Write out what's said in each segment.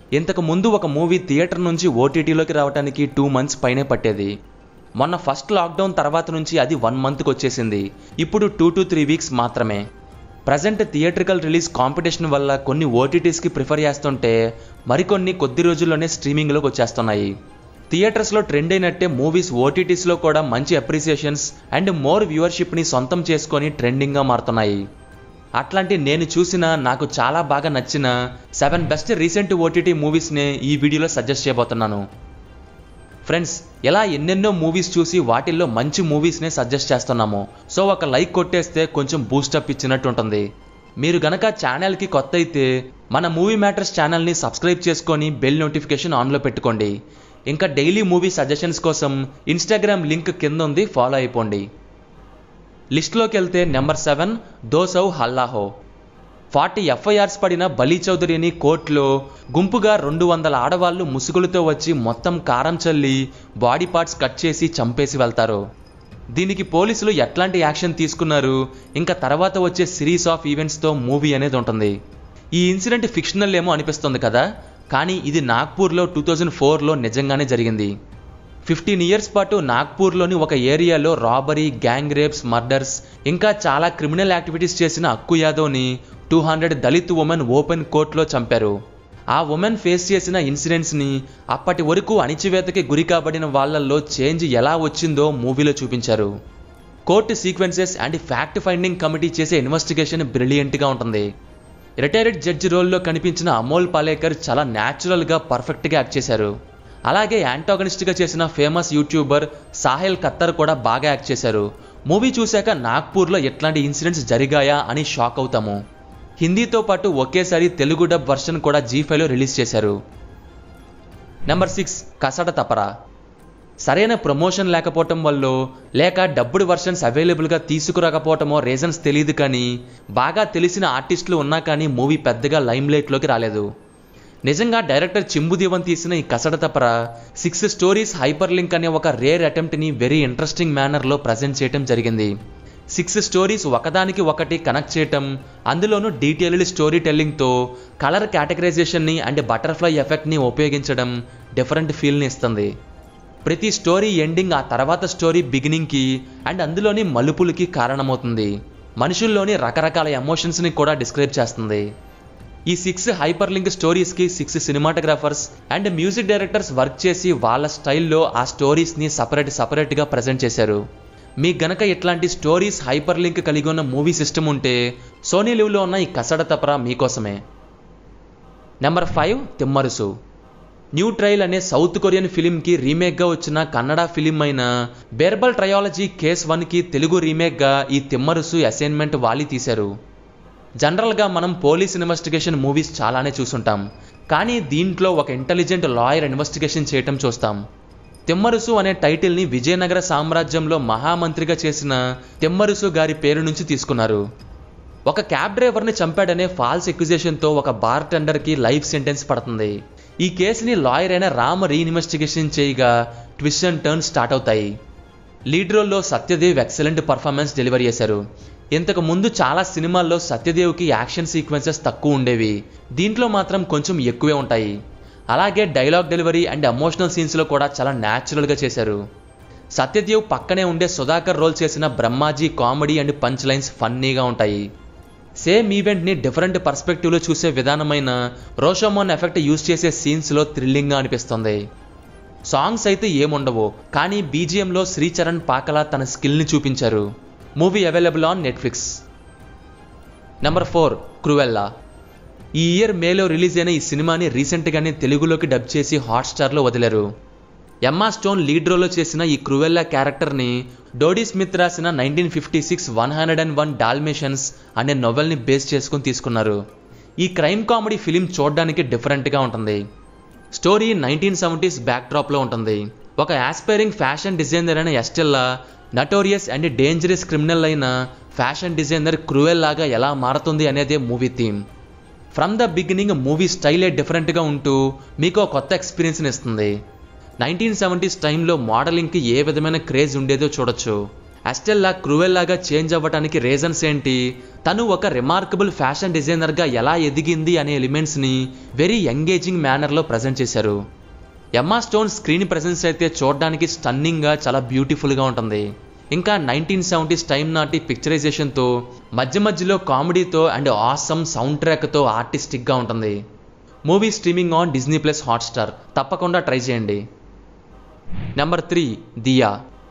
ఇంతకు ముందు ఒక మూవీ థియేటర్ నుంచి ఓటీటీలోకి రావడానికి టూ మంత్స్ పైనే పట్టేది మొన్న ఫస్ట్ లాక్డౌన్ తర్వాత నుంచి అది వన్ మంత్కి వచ్చేసింది ఇప్పుడు టూ టు త్రీ వీక్స్ మాత్రమే ప్రజెంట్ థియేట్రికల్ రిలీజ్ కాంపిటీషన్ వల్ల కొన్ని ఓటీటీస్కి ప్రిఫర్ చేస్తుంటే మరికొన్ని కొద్ది రోజుల్లోనే స్ట్రీమింగ్లోకి వచ్చేస్తున్నాయి థియేటర్స్లో ట్రెండ్ అయినట్టే మూవీస్ ఓటీటీస్లో కూడా మంచి అప్రిసియేషన్స్ అండ్ మోర్ వ్యూవర్షిప్ని సొంతం చేసుకొని ట్రెండింగ్గా మారుతున్నాయి అట్లాంటి నేను చూసిన నాకు చాలా బాగా నచ్చిన సెవెన్ బెస్ట్ రీసెంట్ ఓటీటీ మూవీస్ని ఈ వీడియోలో సజెస్ట్ చేయబోతున్నాను ఫ్రెండ్స్ ఇలా ఎన్నెన్నో మూవీస్ చూసి వాటిల్లో మంచి మూవీస్నే సజెస్ట్ చేస్తున్నాము సో ఒక లైక్ కొట్టేస్తే కొంచెం బూస్టప్ ఇచ్చినట్టు ఉంటుంది మీరు గనక ఛానల్కి కొత్త అయితే మన మూవీ మ్యాటర్స్ ఛానల్ని సబ్స్క్రైబ్ చేసుకొని బెల్ నోటిఫికేషన్ ఆన్లో పెట్టుకోండి ఇంకా డైలీ మూవీ సజెషన్స్ కోసం ఇన్స్టాగ్రామ్ లింక్ కింద ఉంది ఫాలో అయిపోండి లిస్ట్లోకి వెళ్తే నెంబర్ సెవెన్ దోసౌ హల్లాహో ఫార్టీ ఎఫ్ఐఆర్స్ పడిన బలి చౌదరిని కోర్టులో గుంపుగా రెండు వందల ఆడవాళ్లు ముసుగులతో వచ్చి మొత్తం కారం చల్లి బాడీ పార్ట్స్ కట్ చేసి చంపేసి వెళ్తారు దీనికి పోలీసులు ఎట్లాంటి యాక్షన్ తీసుకున్నారు ఇంకా తర్వాత వచ్చే సిరీస్ ఆఫ్ ఈవెంట్స్తో మూవీ అనేది ఉంటుంది ఈ ఇన్సిడెంట్ ఫిక్షనల్ ఏమో అనిపిస్తుంది కదా కానీ ఇది నాగ్పూర్లో టూ థౌజండ్ ఫోర్లో నిజంగానే జరిగింది ఫిఫ్టీన్ ఇయర్స్ పాటు నాగ్పూర్లోని ఒక ఏరియాలో రాబరీ గ్యాంగ్ రేప్స్ మర్డర్స్ ఇంకా చాలా క్రిమినల్ యాక్టివిటీస్ చేసిన అక్కు యాదవ్ని two hundred Dalit women open కోర్టులో చంపారు ఆ ఉమెన్ ఫేస్ చేసిన ఇన్సిడెంట్స్ని అప్పటి వరకు అణిచివేతకి గురి కాబడిన వాళ్ళల్లో చేంజ్ ఎలా వచ్చిందో మూవీలో చూపించారు court sequences and fact finding committee చేసే ఇన్వెస్టిగేషన్ బ్రిలియంట్గా ఉంటుంది రిటైర్డ్ జడ్జి రోల్లో కనిపించిన అమోల్ పాలేకర్ చాలా న్యాచురల్గా పర్ఫెక్ట్గా యాక్ట్ చేశారు అలాగే యాంటాగనిస్ట్గా చేసిన ఫేమస్ యూట్యూబర్ సాహెల్ ఖత్తర్ కూడా బాగా యాక్ట్ చేశారు మూవీ చూశాక నాగ్పూర్లో ఎట్లాంటి ఇన్సిడెంట్స్ జరిగాయా అని షాక్ అవుతాము హిందీతో పాటు ఒకేసారి తెలుగు డబ్ వర్షన్ కూడా జీ ఫైవ్లో రిలీజ్ చేశారు నెంబర్ సిక్స్ కసడ తపరా సరైన ప్రమోషన్ లేకపోవటం వల్ల లేక డబ్బుడు వర్షన్స్ అవైలబుల్గా తీసుకురాకపోవటమో రీజన్స్ తెలియదు కానీ బాగా తెలిసిన ఆర్టిస్టులు ఉన్నా కానీ మూవీ పెద్దగా లైమ్లైట్లోకి రాలేదు నిజంగా డైరెక్టర్ చింబుదీవన్ తీసిన ఈ Kasada Thapara six stories hyper link అనే ఒక రేర్ అటెంప్ట్ని వెరీ ఇంట్రెస్టింగ్ మేనర్లో ప్రజెంట్ చేయటం జరిగింది సిక్స్ స్టోరీస్ ఒకదానికి ఒకటి కనెక్ట్ చేయటం అందులోనూ డీటెయిల్డ్ స్టోరీ టెల్లింగ్తో కలర్ కేటగరైజేషన్ని అండ్ బటర్ఫ్లై ఎఫెక్ట్ని ఉపయోగించడం డిఫరెంట్ ఫీల్ని ఇస్తుంది ప్రతి స్టోరీ ఎండింగ్ ఆ తర్వాత స్టోరీ బిగినింగ్కి అండ్ అందులోని మలుపులకి కారణమవుతుంది మనుషుల్లోని రకరకాల ఎమోషన్స్ని కూడా డిస్క్రైబ్ చేస్తుంది ఈ సిక్స్ హైపర్ లింక్ స్టోరీస్కి six cinematographers and music directors work చేసి వాళ్ళ స్టైల్లో ఆ స్టోరీస్ని సపరేట్ సపరేట్గా ప్రజెంట్ చేశారు మీకు గనక ఇట్లాంటి స్టోరీస్ హైపర్ లింక్ కలిగి ఉన్న మూవీ సిస్టమ్ ఉంటే సోనీ లివ్లో ఉన్న ఈ కసడ తపరా మీకోసమే number five Thimmarusu new trial అనే సౌత్ కొరియన్ ఫిలింకి రీమేక్గా వచ్చిన కన్నడ ఫిలిం అయిన బెర్బల్ ట్రయాలజీ కేస్ వన్కి తెలుగు రీమేక్గా ఈ తిమ్మరుసు అసైన్మెంట్ వాలి తీశారు జనరల్గా మనం పోలీస్ ఇన్వెస్టిగేషన్ మూవీస్ చాలానే చూసుంటాం కానీ దీంట్లో ఒక ఇంటెలిజెంట్ లాయర్ ఇన్వెస్టిగేషన్ చేయటం చూస్తాం తిమ్మరుసు అనే టైటిల్ని విజయనగర సామ్రాజ్యంలో మహామంత్రిగా చేసిన తిమ్మరుసు గారి పేరు నుంచి తీసుకున్నారు ఒక క్యాబ్ డ్రైవర్ని చంపాడనే ఫాల్స్ ఎక్యుజేషన్తో ఒక బార్ టెండర్కి లైఫ్ సెంటెన్స్ పడుతుంది ఈ కేసుని లాయర్ అయిన రామ్ రీఇన్వెస్టిగేషన్ చేయగా ట్విస్ట్ అండ్ టర్న్ స్టార్ట్ అవుతాయి లీడ్ రోల్లో సత్యదేవ్ ఎక్సలెంట్ పర్ఫార్మెన్స్ డెలివరీ చేశారు ఇంతకు ముందు చాలా సినిమాల్లో సత్యదేవ్కి యాక్షన్ సీక్వెన్సెస్ తక్కువ ఉండేవి దీంట్లో మాత్రం కొంచెం ఎక్కువే ఉంటాయి అలాగే డైలాగ్ డెలివరీ అండ్ ఎమోషనల్ సీన్స్లో కూడా చాలా న్యాచురల్గా చేశారు సత్యదేవ్ పక్కనే ఉండే సుధాకర్ రోల్ చేసిన Brahmaji comedy and punch lines ఫన్నీగా ఉంటాయి సేమ్ ఈవెంట్ని డిఫరెంట్ పర్స్పెక్టివ్లో చూసే విధానమైన రోషోమోన్ ఎఫెక్ట్ యూజ్ చేసే సీన్స్లో థ్రిల్లింగ్గా అనిపిస్తుంది సాంగ్స్ అయితే ఏముండవు కానీ బీజిఎంలో శ్రీచరణ్ పాకలా తన స్కిల్ని చూపించారు movie available on Netflix number four Cruella ఈ ఇయర్ మేలో రిలీజ్ అయిన ఈ సినిమాని రీసెంట్గానే తెలుగులోకి డబ్ చేసి హాట్స్టార్లో వదిలారు ఎమ్మా స్టోన్ లీడ్ రోల్లో చేసిన ఈ క్రువెల్లా క్యారెక్టర్ని డోడీ స్మిత్ రాసిన nineteen fifty six one hundred and one Dalmatians అనే నొవెల్ని బేస్ చేసుకుని తీసుకున్నారు ఈ క్రైమ్ కామెడీ ఫిలిం చూడడానికి డిఫరెంట్గా ఉంటుంది స్టోరీ నైన్టీన్ సెవెంటీస్ బ్యాక్డ్రాప్లో ఉంటుంది ఒక ఆస్పైరింగ్ ఫ్యాషన్ డిజైనర్ అయిన Estella notorious and dangerous criminal అయిన ఫ్యాషన్ డిజైనర్ క్రూయల్ లాగా ఎలా మారుతుంది అనేదే movie theme from the beginning movie స్టైలే డిఫరెంట్గా ఉంటూ మీకు ఒక కొత్త ఎక్స్పీరియన్స్ని ఇస్తుంది నైన్టీన్ సెవెంటీస్ టైంలో మోడలింగ్కి ఏ విధమైన క్రేజ్ ఉండేదో చూడొచ్చు అస్టెల్లా క్రూవెల్లాగా చేంజ్ అవ్వడానికి రీజన్స్ ఏంటి తను ఒక రిమార్కబుల్ ఫ్యాషన్ డిజైనర్గా ఎలా ఎదిగింది అనే ఎలిమెంట్స్ని వెరీ ఎంగేజింగ్ మేనర్లో ప్రజెంట్ చేశారు ఎమ్మా స్టోన్ స్క్రీన్ ప్రెసెన్స్ అయితే చూడడానికి స్టన్నింగ్గా చాలా బ్యూటిఫుల్గా ఉంటుంది ఇంకా నైన్టీన్ సెవెంటీస్ టైం నాటి పిక్చరైజేషన్తో మధ్య మధ్యలో కామెడీతో అండ్ ఆసమ్ సౌండ్ ట్రాక్తో ఆర్టిస్టిక్గా ఉంటుంది movie streaming on Disney plus Hotstar తప్పకుండా ట్రై చేయండి నెంబర్ త్రీ దియా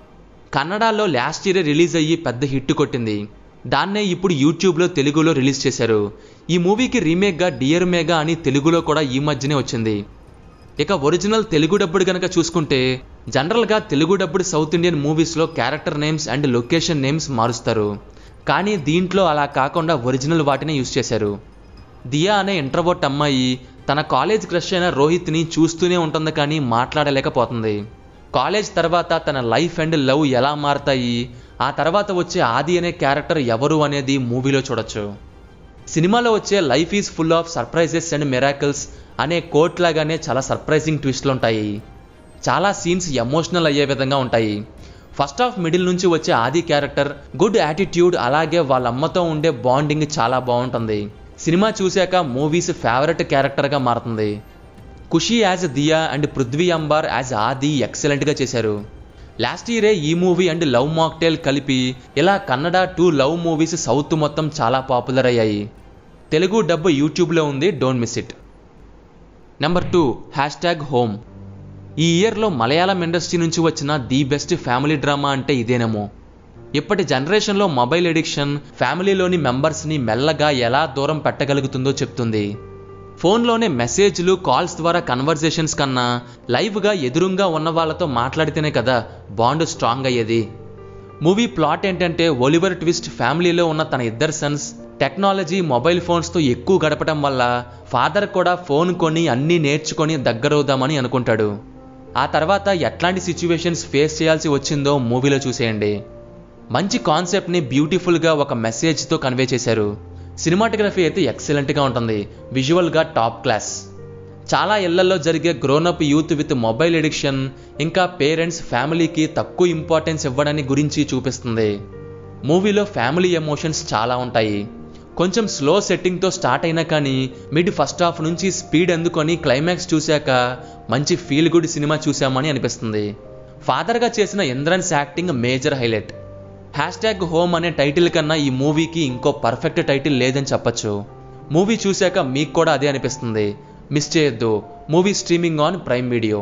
కన్నడలో లాస్ట్ ఇయర్ రిలీజ్ అయ్యి పెద్ద హిట్ కొట్టింది దాన్నే ఇప్పుడు యూట్యూబ్లో తెలుగులో రిలీజ్ చేశారు ఈ మూవీకి రీమేక్గా డియర్ మేఘా అని తెలుగులో కూడా ఈ మధ్యనే వచ్చింది ఇక ఒరిజినల్ తెలుగు డబ్బుడు కనుక చూసుకుంటే జనరల్గా తెలుగు డబ్బుడు సౌత్ ఇండియన్ మూవీస్లో character names and location names మారుస్తారు కానీ దీంట్లో అలా కాకుండా ఒరిజినల్ వాటినే యూజ్ చేశారు దియా అనే ఇంటర్వోట్ అమ్మాయి తన కాలేజ్ క్రష్ అయిన రోహిత్ని చూస్తూనే ఉంటుంది కానీ మాట్లాడలేకపోతుంది కాలేజ్ తర్వాత తన లైఫ్ అండ్ లవ్ ఎలా మారతాయి ఆ తర్వాత వచ్చే ఆది అనే క్యారెక్టర్ ఎవరు అనేది మూవీలో చూడొచ్చు సినిమాలో వచ్చే life is full of surprises and miracles అనే కోట్ లాగానే చాలా సర్ప్రైజింగ్ ట్విస్ట్లు ఉంటాయి చాలా సీన్స్ ఎమోషనల్ అయ్యే విధంగా ఉంటాయి ఫస్ట్ హాఫ్ మిడిల్ నుంచి వచ్చే ఆది క్యారెక్టర్ గుడ్ యాటిట్యూడ్ అలాగే వాళ్ళ అమ్మతో ఉండే బాండింగ్ చాలా బాగుంటుంది సినిమా చూశాక మూవీస్ ఫేవరెట్ క్యారెక్టర్గా మారుతుంది Khushi as Dia and Prithvi Ambaar as Aadi ఎక్సలెంట్గా చేశారు లాస్ట్ ఇయరే ఈ మూవీ అండ్ లవ్ మాక్టైల్ కలిపి ఇలా Kannada two love movies south మొత్తం చాలా పాపులర్ అయ్యాయి తెలుగు డబ్బు యూట్యూబ్లో ఉంది don't miss it number two hash tag home ఈ ఇయర్లో మలయాళం ఇండస్ట్రీ నుంచి వచ్చిన ది బెస్ట్ ఫ్యామిలీ డ్రామా అంటే ఇదేనేమో ఇప్పటి జనరేషన్లో మొబైల్ ఎడిక్షన్ ఫ్యామిలీలోని మెంబర్స్ని మెల్లగా ఎలా దూరం పెట్టగలుగుతుందో చెప్తుంది ఫోన్లోనే మెసేజ్లు కాల్స్ ద్వారా కన్వర్జేషన్స్ కన్నా లైవ్గా ఎదురుంగా ఉన్న వాళ్ళతో మాట్లాడితేనే కదా బాండ్ స్ట్రాంగ్ అయ్యేది మూవీ ప్లాట్ ఏంటంటే ఒలివర్ ట్విస్ట్ ఫ్యామిలీలో ఉన్న తన ఇద్దరు సన్స్ టెక్నాలజీ మొబైల్ ఫోన్స్తో ఎక్కువ గడపడం వల్ల ఫాదర్ కూడా ఫోన్ కొని అన్నీ నేర్చుకొని దగ్గరవుదామని అనుకుంటాడు ఆ తర్వాత ఎట్లాంటి సిచ్యువేషన్స్ ఫేస్ చేయాల్సి వచ్చిందో మూవీలో చూసేయండి మంచి కాన్సెప్ట్ని బ్యూటిఫుల్గా ఒక మెసేజ్తో కన్వే చేశారు సినిమాటోగ్రఫీ అయితే ఎక్సలెంట్గా ఉంటుంది విజువల్గా టాప్ క్లాస్ చాలా ఇళ్లలో జరిగే grown up youth with mobile addiction ఇంకా పేరెంట్స్ ఫ్యామిలీకి తక్కువ ఇంపార్టెన్స్ ఇవ్వడాన్ని గురించి చూపిస్తుంది మూవీలో ఫ్యామిలీ ఎమోషన్స్ చాలా ఉంటాయి కొంచెం స్లో సెట్టింగ్తో స్టార్ట్ అయినా కానీ మిడ్ ఫస్ట్ హాఫ్ నుంచి స్పీడ్ అందుకొని క్లైమాక్స్ చూశాక మంచి ఫీల్ గుడ్ సినిమా చూశామని అనిపిస్తుంది ఫాదర్గా చేసిన Indrans acting major highlight hash tag home అనే టైటిల్ కన్నా ఈ మూవీకి ఇంకో పర్ఫెక్ట్ టైటిల్ లేదని చెప్పొచ్చు మూవీ చూశాక మీకు కూడా అదే అనిపిస్తుంది మిస్ చేయొద్దు movie streaming on Prime Video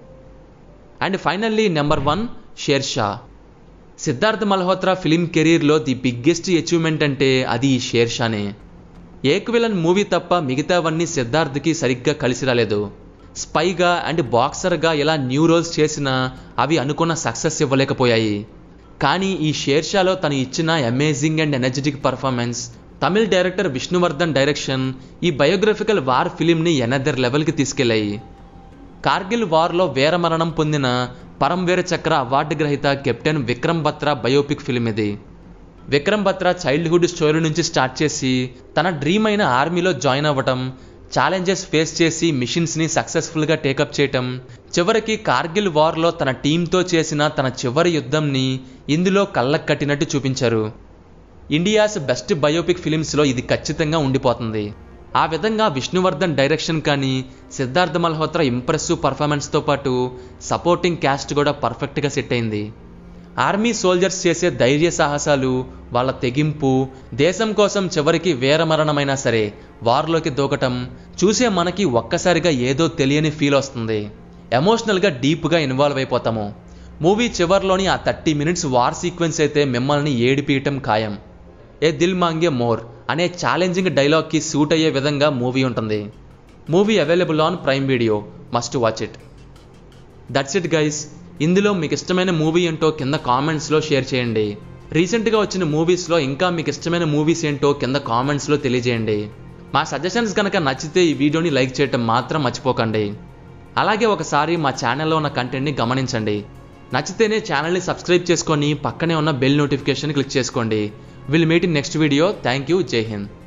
and finally number one Shershaah Sidharth Malhotra film కెరీర్లో ది బిగ్గెస్ట్ అచీవ్మెంట్ అంటే అది ఈ షేర్ షానే ఏక్ విలన్ మూవీ తప్ప మిగతావన్నీ సిద్ధార్థ్కి సరిగ్గా కలిసి రాలేదు స్పైగా అండ్ బాక్సర్గా ఇలా న్యూ రోల్స్ చేసినా అవి అనుకున్న సక్సెస్ ఇవ్వలేకపోయాయి కానీ ఈ షేర్ షాలో తను ఇచ్చిన amazing and energetic performance Tamil director Vishnuvardhan direction ఈ బయోగ్రఫికల్ వార్ ఫిలింని ఎనదర్ లెవెల్కి తీసుకెళ్లాయి కార్గిల్ వార్లో వీరమరణం పొందిన పరంవీర చక్ర అవార్డు గ్రహీత captain Vikram Batra biopic film ఇది విక్రమ్ బత్రా చైల్డ్హుడ్ స్టోరీ నుంచి స్టార్ట్ చేసి తన డ్రీమ్ అయిన ఆర్మీలో జాయిన్ అవ్వటం ఛాలెంజెస్ ఫేస్ చేసి మిషన్స్ని సక్సెస్ఫుల్గా టేకప్ చేయటం చివరికి కార్గిల్ వార్లో తన టీంతో చేసిన తన చివరి యుద్ధంని ఇందులో కళ్ళకు కట్టినట్టు చూపించారు ఇండియాస్ బెస్ట్ బయోపిక్ ఫిలిమ్స్లో ఇది ఖచ్చితంగా ఉండిపోతుంది ఆ విధంగా విష్ణువర్ధన్ డైరెక్షన్ కానీ సిద్ధార్థ మల్హోత్రా ఇంప్రెసివ్ పర్ఫార్మెన్స్తో పాటు సపోర్టింగ్ క్యాస్ట్ కూడా పర్ఫెక్ట్గా సెట్ అయింది ఆర్మీ సోల్జర్స్ చేసే ధైర్య సాహసాలు వాళ్ళ తెగింపు దేశం కోసం చివరికి వీరమరణమైనా సరే వార్లోకి దూకటం చూసే మనకి ఒక్కసారిగా ఏదో తెలియని ఫీల్ వస్తుంది ఎమోషనల్గా డీప్గా ఇన్వాల్వ్ అయిపోతాము మూవీ చివర్లోని ఆ థర్టీ మినిట్స్ వార్ సీక్వెన్స్ అయితే మిమ్మల్ని ఏడిపీయటం ఖాయం ఏ దిల్ మాంగే మోర్ అనే ఛాలెంజింగ్ డైలాగ్కి సూట్ అయ్యే విధంగా మూవీ ఉంటుంది movie available on Prime Video must watch it that's it guys ఇందులో మీకు ఇష్టమైన మూవీ ఏంటో కింద కామెంట్స్లో షేర్ చేయండి రీసెంట్గా వచ్చిన మూవీస్లో ఇంకా మీకు ఇష్టమైన మూవీస్ ఏంటో కింద కామెంట్స్లో తెలియజేయండి మా సజెషన్స్ కనుక నచ్చితే ఈ వీడియోని లైక్ చేయటం మాత్రం మర్చిపోకండి అలాగే ఒకసారి మా ఛానల్లో ఉన్న కంటెంట్ని గమనించండి నచ్చితేనే ఛానల్ని సబ్స్క్రైబ్ చేసుకొని పక్కనే ఉన్న బెల్ నోటిఫికేషన్ క్లిక్ చేసుకోండి will meet in next video thank you Jai Hind